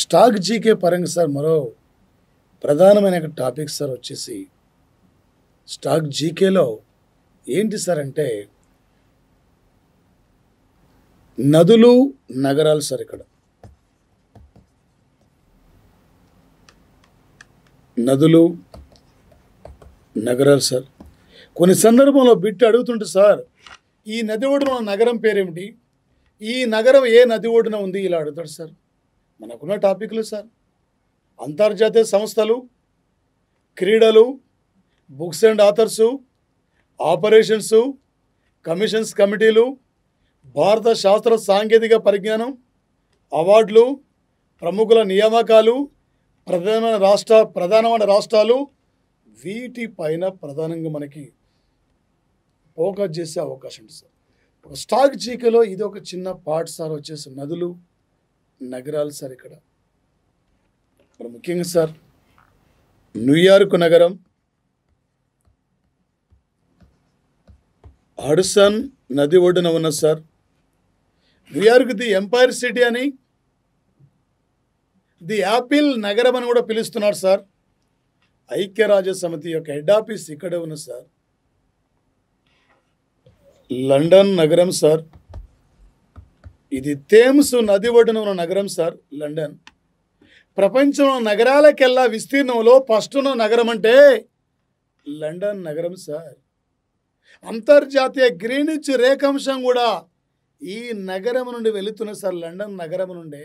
stock GK పరంగా sir మరో ప్రధానమైన టాపిక్ సార్ వచ్చేసి స్టాక్ జీకేలో ఏంటి సార్ అంటే నదులు నగరాలు సార్ ఇక్కడ నదులు నగరాలు సార్ కొన్ని సందర్భంలో బిట్టు అడుగుతుంటే సార్ ఈ నది ఒడ్డున ఉన్న నగరం పేరేమిటి ఈ నగరం ఏ నది ఒడ్డున ఉంది ఇలా అడుగుతాడు సార్ మనకున్న టాపిక్లు సార్ అంతర్జాతీయ సంస్థలు క్రీడలు books and authors operations commissions కమిటీలు భారత శాస్త్ర సాంకేతిక పరిజ్ఞానం అవార్డులు ప్రముఖుల నియామకాలు ప్రధానమైన రాష్ట్ర ప్రధానమైన రాష్ట్రాలు వీటిపైన ప్రధానంగా మనకి ఫోకస్ చేసే అవకాశం ఉంది సార్ ఒక స్టాక్ జీకేలో ఇది ఒక చిన్న పార్ట్ సార్ వచ్చేసి నదులు నగరాలు సార్ ఇక్కడ మరి ముఖ్యంగా సార్ న్యూయార్క్ నగరం హడ్సన్ నది ఒడ్డున ఉన్న sir New York the empire city అని ది యాపిల్ నగరం అని కూడా పిలుస్తున్నారు సార్ ఐక్యరాజ్య సమితి యొక్క హెడ్ ఆఫీస్ ఇక్కడే ఉంది సార్ లండన్ నగరం సార్ ఇది థేమ్స్ నది ఒడ్డున ఉన్న నగరం సార్ లండన్ ప్రపంచంలో నగరాలకెల్లా విస్తీర్ణంలో ఫస్ట్ ఉన్న నగరం అంటే లండన్ నగరం సార్ అంతర్జాతీయ గ్రీనిచ్ రేఖాంశం కూడా ఈ నగరం నుండి వెళుతున్న సార్ లండన్ నగరం నుండే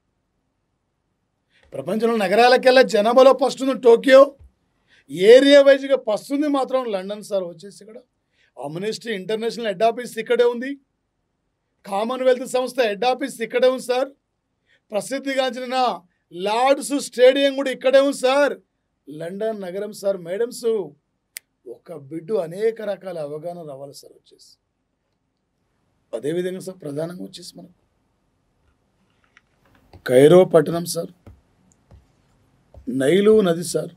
ప్రపంచంలో నగరాలకెల్లా జనాభాలో ఫస్ట్ ఉంది టోక్యో ఏరియా వైజ్గా ఫస్ట్ ఉంది మాత్రం లండన్ సార్ వచ్చేసి ఇక్కడ అమ్నెస్టీ ఇంటర్నేషనల్ హెడ్ ఆఫీస్ ఇక్కడే ఉంది కామన్వెల్త్ సంస్థ హెడ్ ఆఫీస్ ఇక్కడే ఉంది సార్ ప్రసిద్ధిగాంచిన లార్డ్స్ స్టేడియం కూడా ఇక్కడే ఉంది సార్ లండన్ నగరం సార్ మేడమ్స్ ఒక బిడ్డు అనేక రకాల అవగాహన రావాలి సార్ వచ్చేసి అదేవిధంగా సార్ ప్రధానంగా వచ్చేసి మనకు కైరో పట్టణం సార్ నైలు నది sir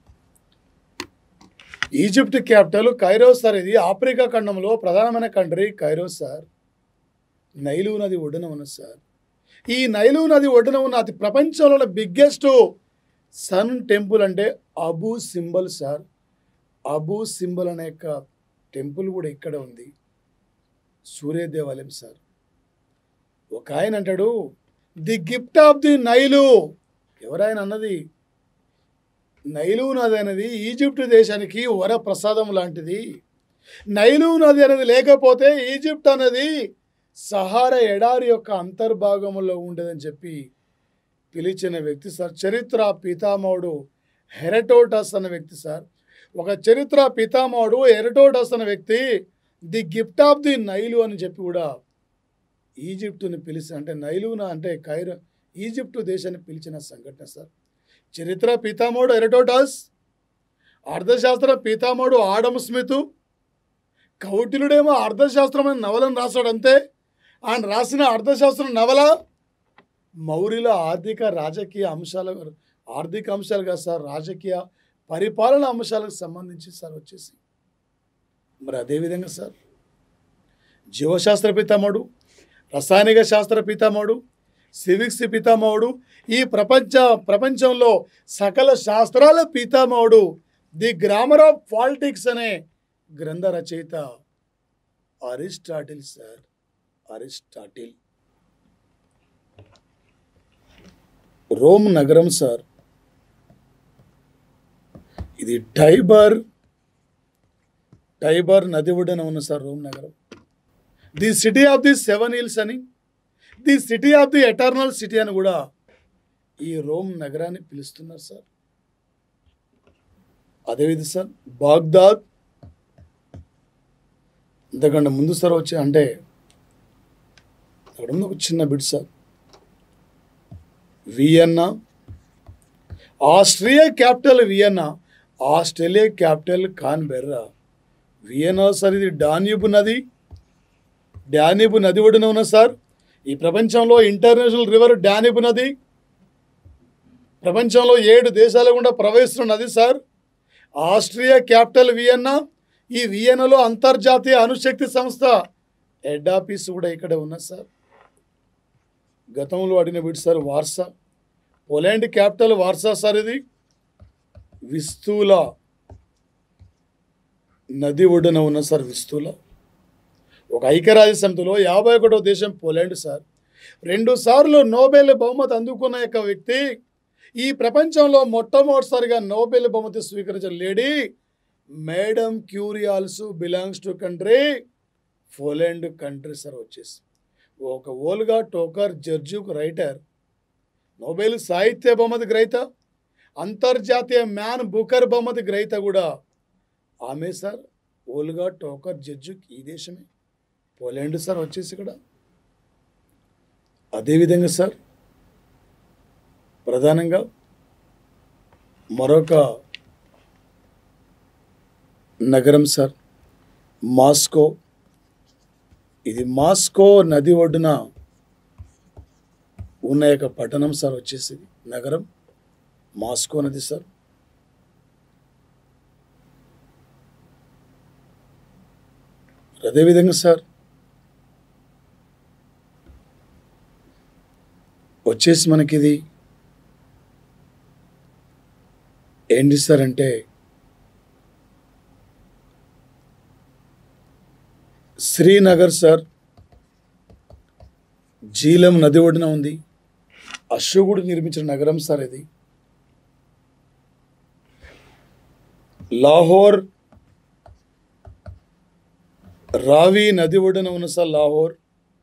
Egypt capital Cairo sir ఇది ఆఫ్రికా ఖండంలో ప్రధానమైన కంట్రీ కైరో సార్ నైలు నది ఒడ్డున ఉన్నది సార్ ఈ నైలు నది ఒడ్డున ఉన్న అతి ప్రపంచంలో బిగ్గెస్ట్ సన్ టెంపుల్ అంటే Abu Simbel sir Abu Simbel అనే యొక్క టెంపుల్ కూడా ఇక్కడ ఉంది సూర్య దేవాలయం సార్ ఒక ఆయన అంటాడు the gift of the Nile ఎవరాయన అన్నది నైలు నది అనేది ఈజిప్ట్ దేశానికి వరప్రసాదం లాంటిది నైలు నది అనేది లేకపోతే ఈజిప్ట్ అనేది సహారా ఎడారి యొక్క అంతర్భాగంలో ఉండదని చెప్పి పిలిచిన వ్యక్తి సార్ చరిత్ర పితామహుడు హెరటోటస్ అన్న వ్యక్తి సార్ ఒక చరిత్ర పితామహుడు హెరటోటస్ అన్న వ్యక్తి the gift of the Nile అని చెప్పి కూడా ఈజిప్టుని పిలిచి అంటే నైలున అంటే కైరో ఈజిప్టు దేశాన్ని పిలిచిన సంఘటన సార్ చరిత్ర పితామహుడు ఎరటోటాస్ అర్థశాస్త్ర పితామహుడు ఆడమ్ స్మిత్ కౌటిలుడేమో అర్థశాస్త్రమైన నవలను రాశాడు అంతే ఆయన రాసిన అర్థశాస్త్రం నవల మౌర్యుల ఆర్థిక రాజకీయ అంశాల ఆర్థిక అంశాలు కాదు సార్ రాజకీయ పరిపాలన అంశాలకు సంబంధించి సార్ వచ్చేసి మరి అదేవిధంగా సార్ జీవశాస్త్ర పితామహుడు రసాయనిక శాస్త్ర పితామహుడు సివిక్స్ పితామహుడు ఈ ప్రపంచ ప్రపంచంలో సకల శాస్త్రాల పితామహుడు ది గ్రామర్ ఆఫ్ పాలిటిక్స్ అనే గ్రంథ రచయిత అరిస్టాటిల్ సార్ అరిస్టాటిల్ రోమ్ నగరం సార్ ఇది టైబర్ టైబర్ నది ఒడ్డున ఉన్న సార్ రోమ్ నగరం the city of the seven hills అని the city of the eternal city అని కూడా ఈ రోమ్ నగరాన్ని పిలుస్తున్నారు సార్ అదేవిధంగా సార్ బాగ్దాద్ ఇంతకంటే ముందు సార్ వచ్చి అంటే అక్కడ ఉంది ఒక చిన్న bit sir Vienna Austria capital Vienna Australia capital Canberra Vienna sir ఇది డాన్యూబ్ నది డానిబు నది ఒడ్డున ఉన్న సార్ ఈ ప్రపంచంలో ఇంటర్నేషనల్ రివర్ డానిబు నది ప్రపంచంలో ఏడు దేశాల గుండా ప్రవహిస్తున్న నది సార్ ఆస్ట్రియా క్యాపిటల్ వియన్నా ఈ వియన్నాలో అంతర్జాతీయ అణుశక్తి సంస్థ హెడ్ ఆఫీస్ కూడా ఇక్కడ ఉన్నది సార్ గతంలో అడిగిన bit sir Warsaw Poland capital Warsaw sir ఇది విస్తూల నది ఒడ్డున ఉన్న సార్ విస్తూల ఒక ఐక్యరాజ్య సమితిలో యాభై ఒకటో దేశం పోలాండ్ సార్ రెండు సార్లు నోబెల్ బహుమతి అందుకున్న యొక్క వ్యక్తి ఈ ప్రపంచంలో మొట్టమొదటిసారిగా నోబెల్ బహుమతి స్వీకరించిన lady madam Curie also belongs to country Poland country sir వచ్చేసి ఒక Olga Tokarczuk writer Nobel సాహిత్య బహుమతి గ్రహీత అంతర్జాతీయ మ్యాన్ బుకర్ బహుమతి గ్రహీత కూడా ఆమె సార్ ఓల్గా టోకర్ జడ్జుక్ ఈ దేశమే పోలాండ్ సార్ వచ్చేసి ఇక్కడ అదేవిధంగా సార్ ప్రధానంగా మరొక నగరం సార్ మాస్కో ఇది మాస్కో నది ఒడ్డున ఉన్న యొక్క పట్టణం సార్ వచ్చేసి నగరం మాస్కో నది సార్ అదేవిధంగా సార్ వచ్చేసి మనకి ఇది ఏంటి సార్ అంటే శ్రీనగర్ సార్ జీలం నది ఒడ్డున ఉంది అశోకుడు నిర్మించిన నగరం సార్ ఇది లాహోర్ రావి నది ఒడ్డున ఉన్న సార్ లాహోర్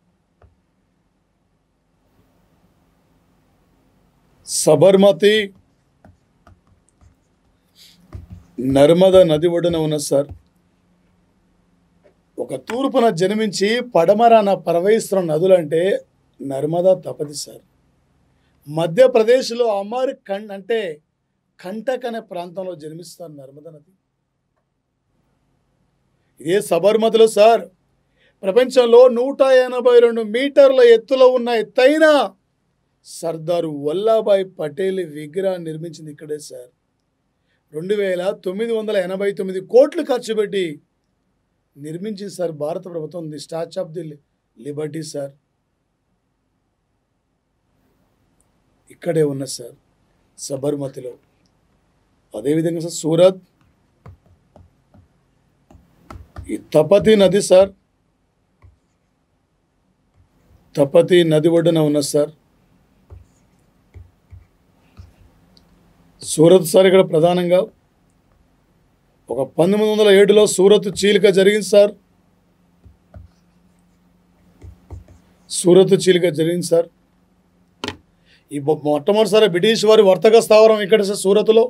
సబర్మతి నర్మద నది ఒడ్డున ఉన్న సార్ ఒక తూర్పున జన్మించి పడమరాన ప్రవహిస్తున్న నదులంటే నర్మదా తపది సార్ మధ్యప్రదేశ్లో అమర్ ఖండ్ అంటే కంటక్ అనే ప్రాంతంలో జన్మిస్తారు నర్మదా నది ఇదే సబర్మతిలో సార్ ప్రపంచంలో నూట ఎనభై రెండు మీటర్ల ఎత్తులో ఉన్న ఎత్తైన సర్దార్ వల్లాభాయ్ పటేల్ విగ్రహం నిర్మించింది ఇక్కడే సార్ రెండు వేల తొమ్మిది వందల ఎనభై తొమ్మిది కోట్లు ఖర్చు పెట్టి నిర్మించింది సార్ భారత ప్రభుత్వం the statue of the liberty sir ఇక్కడే ఉన్న సార్ సబర్మతిలో అదేవిధంగా సార్ సూరత్ ఈ తపతి నది సార్ తపతి నది ఒడ్డున ఉన్న సార్ సూరత్ సార్ ఇక్కడ ప్రధానంగా ఒక పంతొమ్మిది వందల ఏడులో సూరత్ చీలిక జరిగింది సార్ సూరత్ చీలిక జరిగింది సార్ ఈ మొ- మొట్టమొదటిసారి బ్రిటిష్ వారి వర్తక స్థావరం ఇక్కడ సార్ సూరత్లో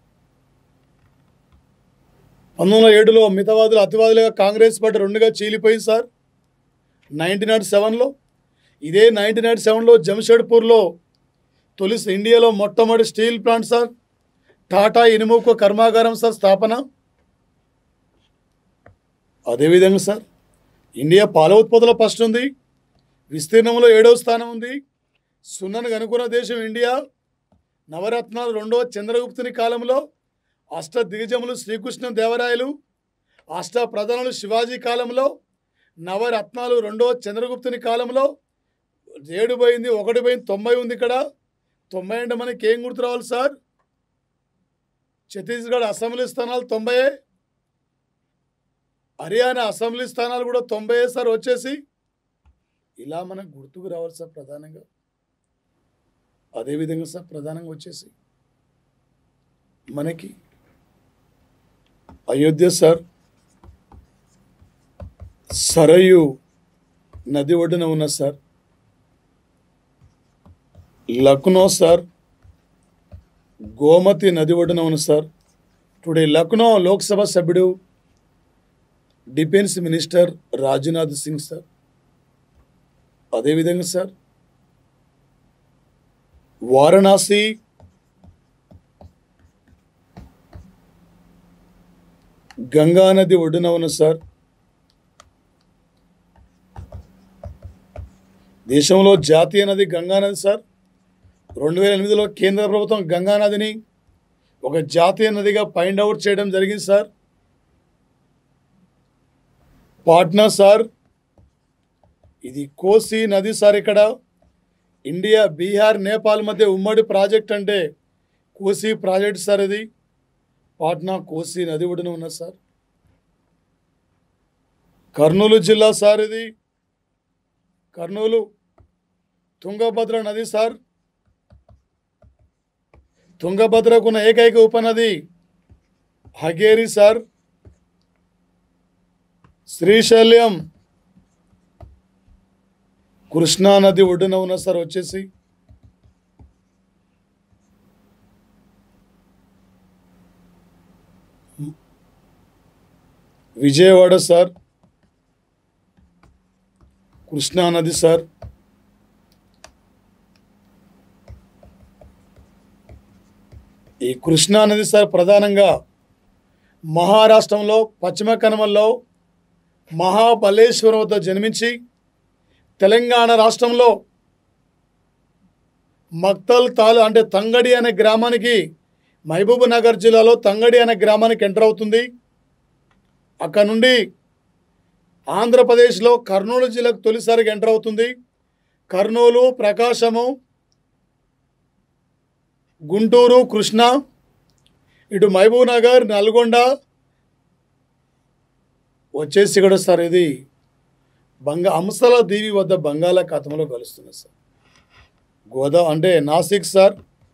పంతొమ్మిది వందల ఏడులో మితవాదులు అతివాదులుగా కాంగ్రెస్ పార్టీ రెండుగా చీలిపోయింది సార్ నైన్టీన్ నాట్ సెవెన్లో ఇదే నైన్టీన్ నాట్ సెవెన్లో జంషెడ్పూర్లో తొలి ఇండియాలో మొట్టమొదటి స్టీల్ ప్లాంట్ సార్ టాటా ఇనుముకు కర్మాగారం సార్ స్థాపన అదేవిధంగా సార్ ఇండియా పాల ఉత్పత్తిలో ఫస్ట్ ఉంది విస్తీర్ణంలో ఏడవ స్థానం ఉంది సున్నను కనుక్కున్న దేశం ఇండియా నవరత్నాలు రెండవ చంద్రగుప్తుని కాలంలో అష్ట దిగ్గజములు శ్రీకృష్ణ దేవరాయలు అష్ట ప్రధానులు శివాజీ కాలంలో నవరత్నాలు రెండవ చంద్రగుప్తుని కాలంలో ఏడు పోయింది ఒకటి పోయింది తొంభై ఉంది ఇక్కడ తొంభై అంటే మనకి ఏం గుర్తు రావాలి సార్ ఛత్తీస్గఢ్ అసెంబ్లీ స్థానాలు తొంభై హర్యానా అసెంబ్లీ స్థానాలు కూడా తొంభై సార్ వచ్చేసి ఇలా మనకు గుర్తుకు రావాలి సార్ ప్రధానంగా అదేవిధంగా సార్ ప్రధానంగా వచ్చేసి మనకి అయోధ్య సార్ సరయు నది ఒడ్డున ఉన్న సార్ లక్నో సార్ గోమతి నది ఒడ్డున ఉన్న సార్ టుడే లక్నో లోక్సభ సభ్యుడు defence minister Rajnath Singh sir అదేవిధంగా సార్ వారణాసి గంగా నది ఒడ్డున ఉన్న సార్ దేశంలో జాతీయ నది గంగా నది సార్ రెండు వేల ఎనిమిదిలో కేంద్ర ప్రభుత్వం గంగా నదిని ఒక జాతీయ నదిగా ఫైండ్ అవుట్ చేయడం జరిగింది సార్ పాట్నా సార్ ఇది కోసి నది సార్ ఇక్కడ ఇండియా బీహార్ నేపాల్ మధ్య ఉమ్మడి ప్రాజెక్ట్ అంటే కోసి ప్రాజెక్ట్ సార్ ఇది పాట్నా కోసి నది ఒడిన ఉన్న సార్ కర్నూలు జిల్లా సార్ ఇది కర్నూలు తుంగభద్ర నది సార్ తుంగభద్రకున్న ఏకైక ఉపనది హగేరి సార్ శ్రీశైలం కృష్ణా నది ఒడ్డున ఉన్న సార్ వచ్చేసి విజయవాడ సార్ కృష్ణా నది సార్ ఈ కృష్ణా నది సార్ ప్రధానంగా మహారాష్ట్రంలో పశ్చిమ కనుమల్లో మహాబలేశ్వరం వద్ద జన్మించి తెలంగాణ రాష్ట్రంలో మక్తల్ తాలు అంటే తంగడి అనే గ్రామానికి మహబూబ్ నగర్ జిల్లాలో తంగడి అనే గ్రామానికి ఎంటర్ అవుతుంది అక్కడ నుండి ఆంధ్రప్రదేశ్లో కర్నూలు జిల్లాకు తొలిసారిగా ఎంటర్ అవుతుంది కర్నూలు ప్రకాశము గుంటూరు కృష్ణ ఇటు మహబూబ్ నగర్ నల్గొండ వచ్చేసి కూడా సార్ ఇది బంగా అంశాల దీవి వద్ద బంగాళాఖాతంలో కలుస్తుంది సార్ గోదా అంటే నాసిక్ సార్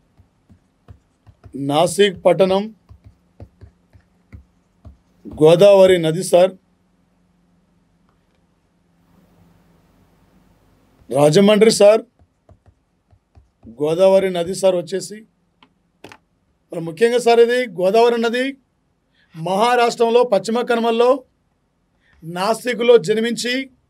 నాసిక్ పట్టణం గోదావరి నది సార్ రాజమండ్రి సార్ గోదావరి నది సార్ వచ్చేసి మరి ముఖ్యంగా సార్ ఇది గోదావరి నది మహారాష్ట్రంలో పశ్చిమ కనుమల్లో నాసిక్లో జన్మించి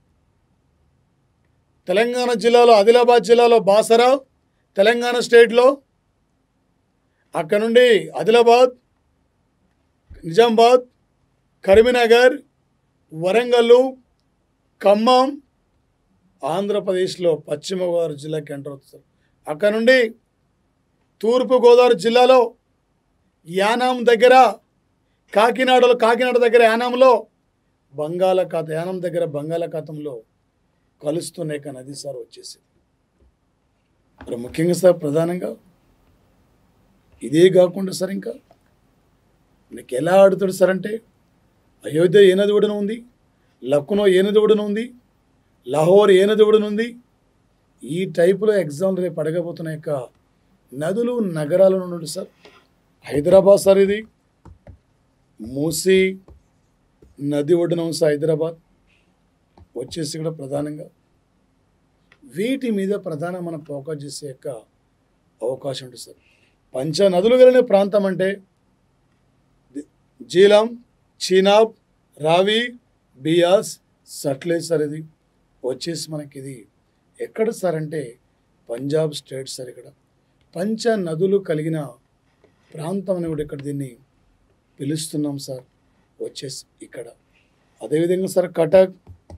తెలంగాణ జిల్లాలో ఆదిలాబాద్ జిల్లాలో బాసరా తెలంగాణ స్టేట్లో అక్కడ నుండి ఆదిలాబాద్ నిజామాబాద్ కరీంనగర్ వరంగల్ ఖమ్మం ఆంధ్రప్రదేశ్లో పశ్చిమ గోదావరి జిల్లాకి ఎంటర్ అవుతుంది అక్కడ నుండి తూర్పు గోదావరి జిల్లాలో యానాం దగ్గర కాకినాడలో కాకినాడ దగ్గర యానాంలో బంగాళాఖాతం యానం దగ్గర బంగాళాఖాతంలో కలుస్తున్న ఇక నది సార్ వచ్చేసి మరి ముఖ్యంగా సార్ ప్రధానంగా ఇదే కాకుండా సార్ ఇంకా నీకు ఎలా ఆడుతాడు సార్ అంటే అయోధ్య ఏ నది ఒడిన ఉంది లక్నో ఏ నది ఒడిన ఉంది లాహోర్ ఏ నది ఒడిన ఉంది ఈ టైపులో ఎగ్జామ్లు రేపు అడగబోతున్న యొక్క నదులు నగరాల నుండి సార్ హైదరాబాద్ సార్ ఇది మూసీ నది ఒడ్డున ఉంది సార్ హైదరాబాద్ వచ్చేసి కూడా ప్రధానంగా వీటి మీద ప్రధాన మనం ఫోకస్ చేసే యొక్క అవకాశం ఉంటుంది సార్ పంచ నదులు కలిగిన ప్రాంతం అంటే ది- జీలం చీనాబ్ రావి బియాస్ సట్లేజ్ సార్ ఇది వచ్చేసి మనకి ఇది ఎక్కడ సార్ అంటే పంజాబ్ స్టేట్ సార్ ఇక్కడ పంచ నదులు కలిగిన ప్రాంతం అని కూడా ఇక్కడ దీన్ని పిలుస్తున్నాం సార్ వచ్చేసి ఇక్కడ అదేవిధంగా సార్ కటక్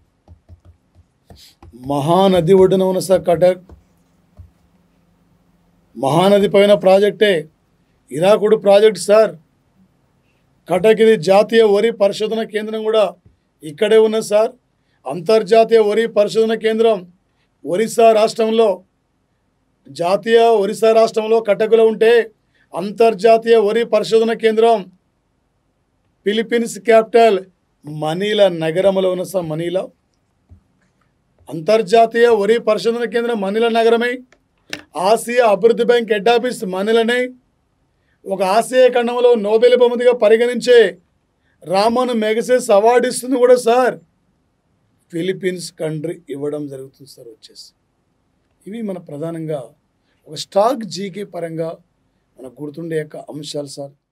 మహానది ఒడ్డున ఉన్న సార్ కటక్ మహానది పైన ప్రాజెక్టే ఇరాకుడు ప్రాజెక్ట్ సార్ కటక్ ఇది జాతీయ వరి పరిశోధన కేంద్రం కూడా ఇక్కడే ఉన్నది సార్ అంతర్జాతీయ వరి పరిశోధన కేంద్రం ఒరిస్సా రాష్ట్రంలో జాతీయ ఒరిస్సా రాష్ట్రంలో కటకులో ఉంటే అంతర్జాతీయ వరి పరిశోధన కేంద్రం ఫిలిప్పీన్స్ క్యాపిటల్ మనీలా నగరంలో ఉన్న సార్ మనీలా అంతర్జాతీయ వరి పరిశోధన కేంద్రం మనీలా నగరమే ఆసియా అభివృద్ధి బ్యాంక్ హెడ్ ఆఫీస్ మనీలనే ఒక ఆసియా ఖండంలో నోబెల్ బహుమతిగా పరిగణించే రామన్ మెగసెస్ అవార్డు ఇస్తుంది కూడా సార్ ఫిలిప్పీన్స్ కంట్రీ ఇవ్వడం జరుగుతుంది సార్ వచ్చేసి ఇవి మన ప్రధానంగా ఒక స్టాక్ జీకే పరంగా మనకు గుర్తుండే యొక్క అంశాలు సార్